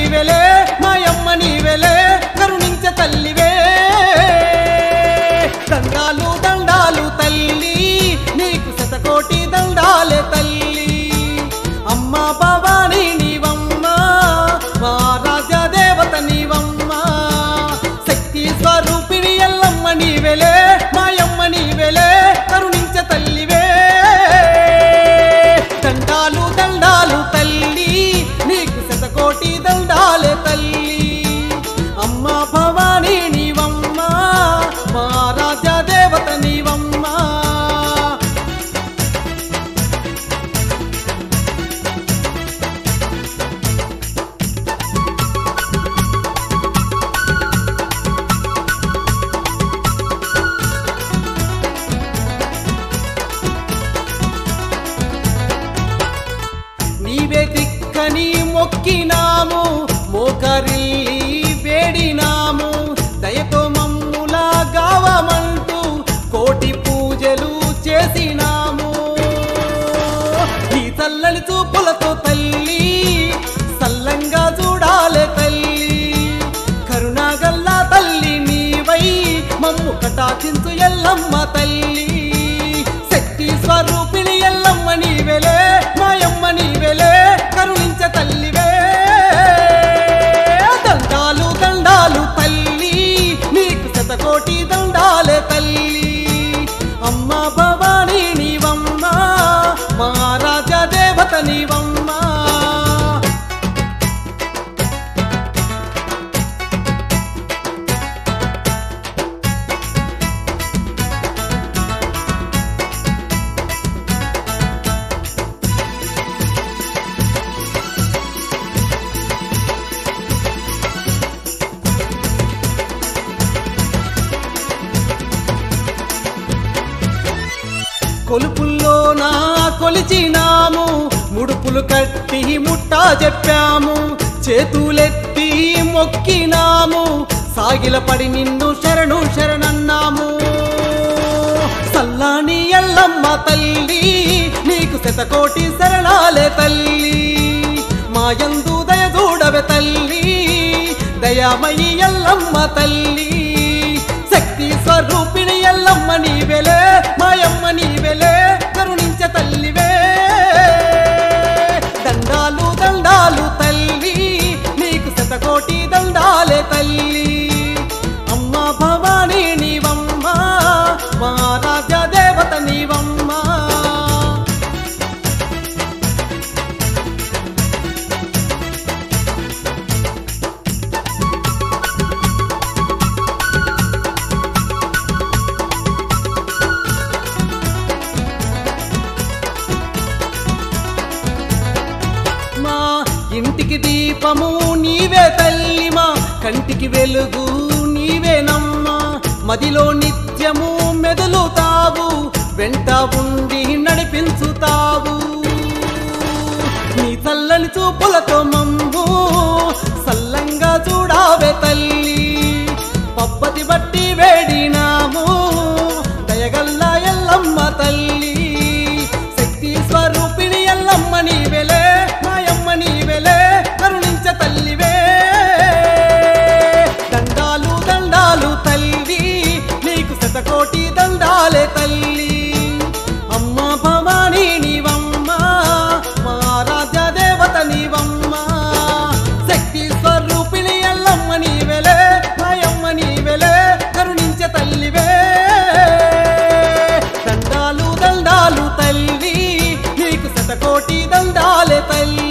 నీవెలే మాయమ్మ నీవెలే కరుణించ తల్లివే దండాలు దండాలు తల్లి నీకు శతకోటి దండాలే తల్లి అమ్మ భవాని నీవమ్మ మా రాజా దేవత నీవమ్మ శక్తి స్వరూపిణి ఎల్లమ్మ నీవెలే మాయమ్మ నీవెలే కరుణించ తల్లివే దండాలు దండాలు తల్లి నీకు శతకోటి దండాలే తల్లి అమ్మ భవాని నీవమ్మ మా రాజా దేవత నీవమ్మ నీవే దిక్కని మొక్కినాము మోకరిల్లి వేడినాము దయతో మమ్ములా గావమంటూ కోటి పూజలు చేసినాము ఈ చల్లని చూపులతో తల్లి సల్లంగా చూడాలే తల్లి కరుణాగల్లా తల్లి నీవై మమ్ము కటాచించు ఎల్లమ్మ తల్లి శక్తి స్వరూపిణి ఎల్లమ్మ నీవెలే మాయమ్మ నీవెలే కరుణించ తల్లివే దండాలు దండాలు తల్లి నీకు శతకోటి దండాలే తల్లి అమ్మ భవాని నీవమ్మ మా రాజా దేవత నీవమ్మ కొలుపుల్లో నా కొలిచినాము ముడుపులు కట్టి ముట్టా చెప్పాము చేతులెత్తి మొక్కినాము సాగిల పడి నిన్ను శరణు శరణన్నాము సల్లాని ఎల్లమ్మ తల్లి నీకు శతకోటి శరణాలే తల్లి మాయందు దయ చూడవే తల్లి దయామయి ఎల్లమ్మ తల్లి శక్తి స్వరూపిణి ఎల్లమ్మ నీవెలే మాయమ్మ నీవెలే కరుణించ తల్లివే దండాలు దండాలు తల్లి నీకు శతకోటి దండాలే తల్లి అమ్మ భవాని నీవమ్మ మా రాజా దేవత నీవమ్మ మా ఇంటికి దీపము నీవే తల్లి మా కంటికి వెలుగు నీవేనమ్మా మదిలో నిత్యము మెదులుతావు వెంట ఉండి నడిపించుతావు నీ చల్లని చూపులతో మమ్ము సల్లంగా చూడావే తల్లి పబ్బతి బట్టి వేడినాము దయగల్ల ఎల్లమ్మ తల్లి శక్తి స్వరూపిణి ఎల్లమ్మ నీవెలే మాయమ్మ నీవెలే కరుణించ తల్లివే దండాలు దండాలు తల్లి నీకు శతకోటి దండాలే తల్లి అమ్మ భవాని నీవమ్మ మా రాజా దేవత నీవమ్మ శక్తి స్వరూపిణి ఎల్లమ్మ నీవెలే మాయమ్మ నీవెలే కరుణించ తల్లివే దండాలు దండాలు తల్లి నీకు శతకోటి దండాలే తల్లి